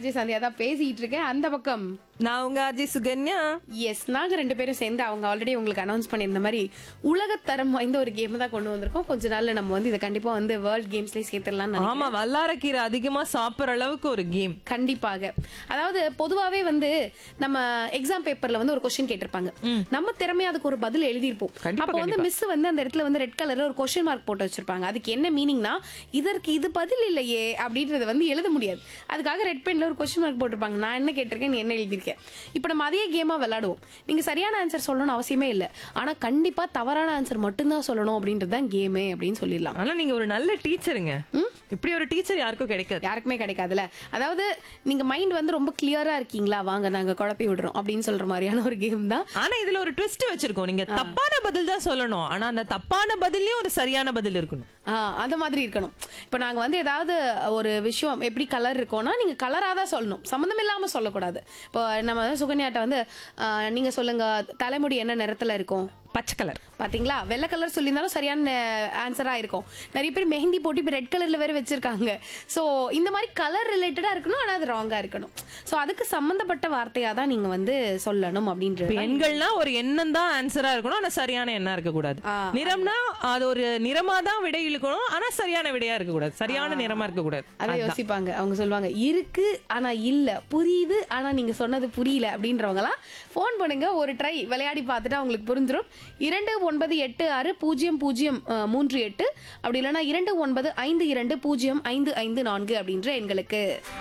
RJ Sandhya தான் பேசிட்டு இருக்கேன் அந்த பக்கம் நான் உங்க அஜய் சுகன்யா எஸ் நாங்க ரெண்டு பேரும் சேர்ந்து அவங்க ஆல்ரெடி உங்களுக்கு அனௌன்ஸ் பண்ணியிருந்த மாதிரி உலகத்தரம் வாய்ந்த ஒரு கேம் தான் கொண்டு வந்திருக்கோம் கொஞ்ச நாள்ல நம்ம வந்து இதை கண்டிப்பா வந்து வேர்ல்ட் கேம்ஸ்லயே சேர்த்துடலாம் ஆமா வல்லாரக்கீரை அதிகமா சாப்பிடுற அளவுக்கு ஒரு கேம் கண்டிப்பாக அதாவது பொதுவாவே வந்து நம்ம எக்ஸாம் பேப்பர்ல வந்து ஒரு கொஸ்டின் கேட்டிருப்பாங்க நம்ம திறமையா அதுக்கு ஒரு பதில் எழுதியிருப்போம் கண்டிப்பா, அப்போ வந்து மிஸ் வந்து அந்த இடத்துல வந்து ரெட் கலர்ல ஒரு கொஸ்டின் மார்க் போட்டு வச்சிருப்பாங்க அதுக்கு என்ன மீனிங்னா இதற்கு இது பதில் இல்லையே அப்படின்றத வந்து எழுத முடியாது அதுக்காக ரெட் பென்ல ஒரு கொஸ்டின் மார்க் போட்டிருப்பாங்க நான் என்ன கேட்டிருக்கேன் நீ என்ன எழுதியிருக்கேன் இப்போ நம்ம அதே கேமா விளையாடுவோம் நீங்க சரியான ஆன்சர் சொல்லணும்னு அவசியமே இல்லை ஆனா கண்டிப்பா தவறான ஆன்சர் மட்டும்தான் சொல்லணும் அப்படின்றது தான் கேமே அப்படின்னு சொல்லிடலாம் ஆனா நீங்க ஒரு நல்ல டீச்சருங்க இப்படி ஒரு டீச்சர் யாருக்கும் கிடைக்காது யாருக்குமே கிடைக்காதுல்ல அதாவது நீங்க மைண்ட் வந்து ரொம்ப கிளியரா இருக்கீங்களா வாங்க நாங்க குழப்பி விடுறோம் அப்படின்னு சொல்ற மாதிரியான ஒரு கேம் தான் ஆனா இதுல ஒரு ட்விஸ்ட் வச்சிருக்கோம் நீங்க தப்பான பதில் தான் சொல்லணும் ஆனா அந்த தப்பான பதில்லயும் ஒரு சரியான பதில் இருக்கணும் ஆஹ் அந்த மாதிரி இருக்கணும் இப்போ நாங்க வந்து ஏதாவது ஒரு விஷயம் எப்படி கலர் இருக்கோம்னா நீங்க கலரா தான் சொல்லணும் சம்மந்தம் இல்லாம சொல்லக்கூடாது இப்போ நம்ம வந்து சுகன்யாட்ட வந்து ஆஹ் நீங்க சொல்லுங்க தலைமுடி என்ன நிறத்துல இருக்கும் பச்சை கலர் பாத்தீங்களா வெள்ளை கலர் சொல்லியிருந்தாலும் சரியான ஆன்சரா இருக்கும் நிறைய பேர் மெஹந்தி போட்டு இப்போ ரெட் கலர்ல வேற வச்சிருக்காங்க ஸோ இந்த மாதிரி கலர் ரிலேட்டடா இருக்கணும் ஆனா அது ராங்கா இருக்கணும் ஸோ அதுக்கு சம்பந்தப்பட்ட வார்த்தையா தான் நீங்க வந்து சொல்லணும் அப்படின்றது தான் பெண்கள்னா ஒரு எண்ணம் தான் ஆன்சரா இருக்கணும் ஆனா சரியான எண்ணம் இருக்க கூடாது ஆ, நிறம்னா அது ஒரு நிறமா தான் விடை இழுக்கணும் ஆனா சரியான விடையா இருக்க கூடாது சரியான நிறமா இருக்க கூடாது அதை யோசிப்பாங்க அவங்க சொல்லுவாங்க இருக்கு ஆனா இல்ல புரியுது ஆனா நீங்க சொன்னது புரியல அப்படின்றவங்கலாம் ஃபோன் பண்ணுங்க ஒரு ட்ரை விளையாடி பார்த்துட்டு அவங்களுக்கு புரிஞ்சிடும் இரண்டு ஒன்பது எட்டு ஆறு பூஜ்ஜியம் பூஜ்ஜியம் அஹ், மூன்று எட்டு அப்படி இல்லைன்னா இரண்டு ஒன்பது ஐந்து இரண்டு பூஜ்ஜியம் ஐந்து ஐந்து நான்கு அப்படின்ற எண்களுக்கு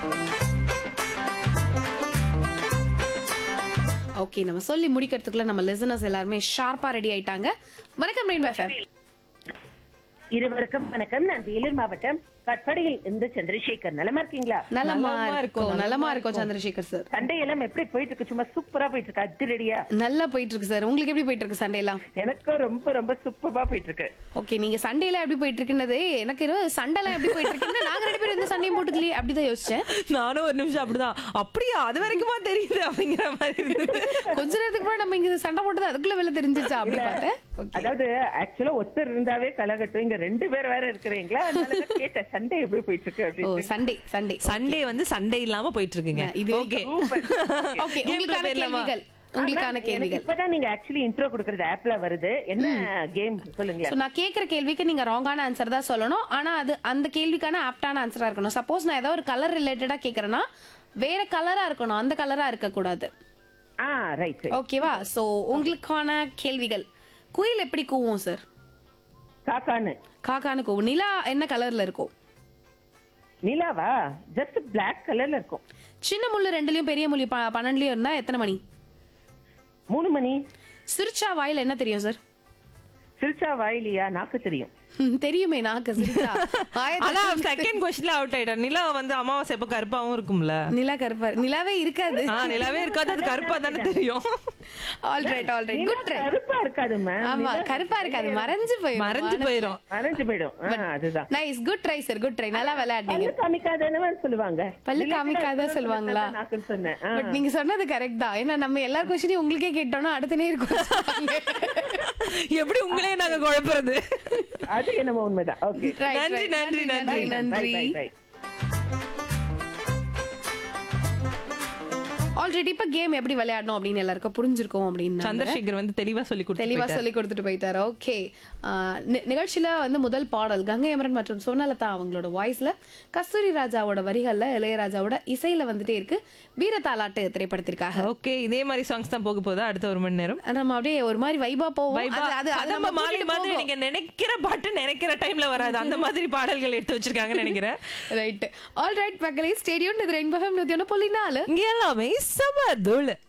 ஓகே நம்ம சொல்லி முடிக்கிறதுக்குள்ள நம்ம லிசனர்ஸ் எல்லாருமே ஷார்ப்பா ரெடி ஆயிட்டாங்க வணக்கம் ரெயின்போ எஃப்எம் இருவருக்கும் வணக்கம் நான் வேலூர் மாவட்டம் கட்படியில் இருந்து சந்திரசேகர் நலமா இருக்கீங்களா நலமா நலமா இருக்கும் இருக்கோம், நலமா இருக்கும் சந்திரசேகர் சார் சண்டை எல்லாம் எப்படி போயிட்டு இருக்கு சும்மா சூப்பரா போயிட்டு இருக்கு அதிரடியா நல்லா போயிட்டு இருக்கு சார் உங்களுக்கு எப்படி போயிட்டு இருக்கு சண்டே எல்லாம் எனக்கும் ரொம்ப ரொம்ப சூப்பரா போயிட்டு இருக்கு ஓகே நீங்க சண்டேல எப்படி போயிட்டு இருக்குன்னது எனக்கு இன்னும் சண்டைலாம் எப்படி போயிட்டு இருக்குன்னு நாங்க ரெண்டு பேரும் எந்த சண்டையும் போட்டுக்கலையே அப்படிதான் யோசிச்சேன் நானும் ஒரு நிமிஷம் அப்படிதான் அப்படியா அது வரைக்குமா தெரியுது அப்படிங்கிற மாதிரி இருந்தது கொஞ்ச நேரத்துக்கு முன்னாடி நம்ம இங்க சண்டை போட்டது அதுக்குள்ள வெளில தெரிஞ்சிச்சா அப்படி பார்த்தேன் Okay. அதாவது ஆக்சுவலா ஒருத்தர் இருந்தாவே கலகட்டும் இங்க ரெண்டு பேர் வேற இருக்கிறீங்களா அதனால தான் கேட்டேன் சண்டை எப்படி போயிட்டு இருக்கு ஓ அப்படின்னு சண்டே சண்டே சண்டே வந்து சண்டே இல்லாம போயிட்டு இருக்குங்க இது ஓகே ஓகே உங்களுக்கான கேள்விகள் உங்களுக்கான எனக்கு கேள்விகள் இப்பதான் நீங்க ஆக்சுவலி இன்ட்ரோ கொடுக்கறது ஆப்ல வருது என்ன கேம் சொல்லுங்க சோ நான் கேக்குற கேள்விக்கு நீங்க ராங்கான ஆன்சர் தான் சொல்லணும் ஆனா அது அந்த கேள்விக்கான ஆப்டான ஆன்சரா இருக்கணும் சப்போஸ் நான் ஏதாவது ஒரு கலர் ரிலேட்டடா கேக்குறேன்னா வேற கலரா இருக்கணும் அந்த கலரா இருக்க கூடாது ஆ ரைட் ஓகேவா சோ உங்களுக்கான கேள்விகள் குயில் எப்படி கூவும் சார் காக்கான்னு காக்கானு கூவும் நிலா என்ன கலர்ல இருக்கும் நிலாவா ஜஸ்ட் Black கலர்ல இருக்கும் சின்ன முள்ளு ரெண்டுலயும் பெரிய முள்ளு ப- பன்னெண்டுலயும் இருந்தா எத்தனை மணி மூணு மணி சிரிச்சா வாயில என்ன தெரியும் சார் சிரிச்சா வாயிலியா நாக்கு தெரியும் ம், தெரியுமே நாக்கு சிரிச்சா வாயை ஆனா திறந்து- செகண்ட் கொஸ்டின்ல அவுட் ஆயிட்டா நிலா வந்து அமாவாசை எப்ப கருப்பாவும் இருக்கும்ல நிலா கருப்பா நிலாவே இருக்காது ஆ நிலாவே இருக்காது அது கருப்பா தானே தெரியும் all right all right good try கருப்பா இருக்காது மேம் ஆமா கருப்பா இருக்காது மறைஞ்சு போயிடும் மறைஞ்சு போயிரும் மறைஞ்சு போயிடும் ஆ, அதுதான் nice good try sir good try நல்லா விளையாடுனீங்க பல்லு காமிக்காதன்னு சொல்லுவாங்க பல்லு காமிக்காத சொல்லுவாங்களா நாக்குன்னு சொன்னேன் ஆ. பட் நீங்க சொன்னது கரெக்ட் தான் ஏன்னா நம்ம எல்லா கொஸ்டினையும் உங்களுக்கே கேட்டோம்னா அடுத்த நேரம் எப்படி உங்களே நாங்க குழப்புறது அது என்னமோ உண்மைதான் ஓகே நன்றி, நன்றி, நன்றி. நன்றி ஆல்ரெடி இப்ப கேம் எப்படி விளையாடணும் அப்படின்னு எல்லாருக்கும் புரிஞ்சிருக்கும் அப்படின்னு சந்திரசேகர் வந்து தெளிவா சொல்லி கொடுத்து தெளிவா சொல்லி கொடுத்துட்டு போயிட்டாரு ஓகே நிகழ்ச்சியில வந்து முதல் பாடல் கங்கை அமரன் மற்றும் சோனலதா அவங்களோட வாய்ஸ்ல கஸ்தூரி ராஜாவோட வரிகள்ல இளையராஜாவோட இசையில வந்துட்டே இருக்கு வீரத்தாலாட்டு திரைப்படத்திற்காக ஓகே இதே மாதிரி சாங்ஸ் தான் போக போதா அடுத்த ஒரு மணி நேரம் நம்ம அப்படியே ஒரு மாதிரி வைபா போவோம் Vibe ஆ? அது- அது அது அது நம்ம நம்ம மாறி கூட்டிட்டு மாதிரி போகும். நீங்க நினைக்கிற பாட்டு நினைக்கிற டைம்ல வராது அந்த மாதிரி பாடல்கள் எடுத்து வச்சிருக்காங்கன்னு நினைக்கிறேன் ரைட் ஆல் ரைட் மக்களே ஸ்டேடியம் இது ரெண்டு நூத்தி ஒன்று புள்ளி நாலு இங்க எல்லாமே சம தூள்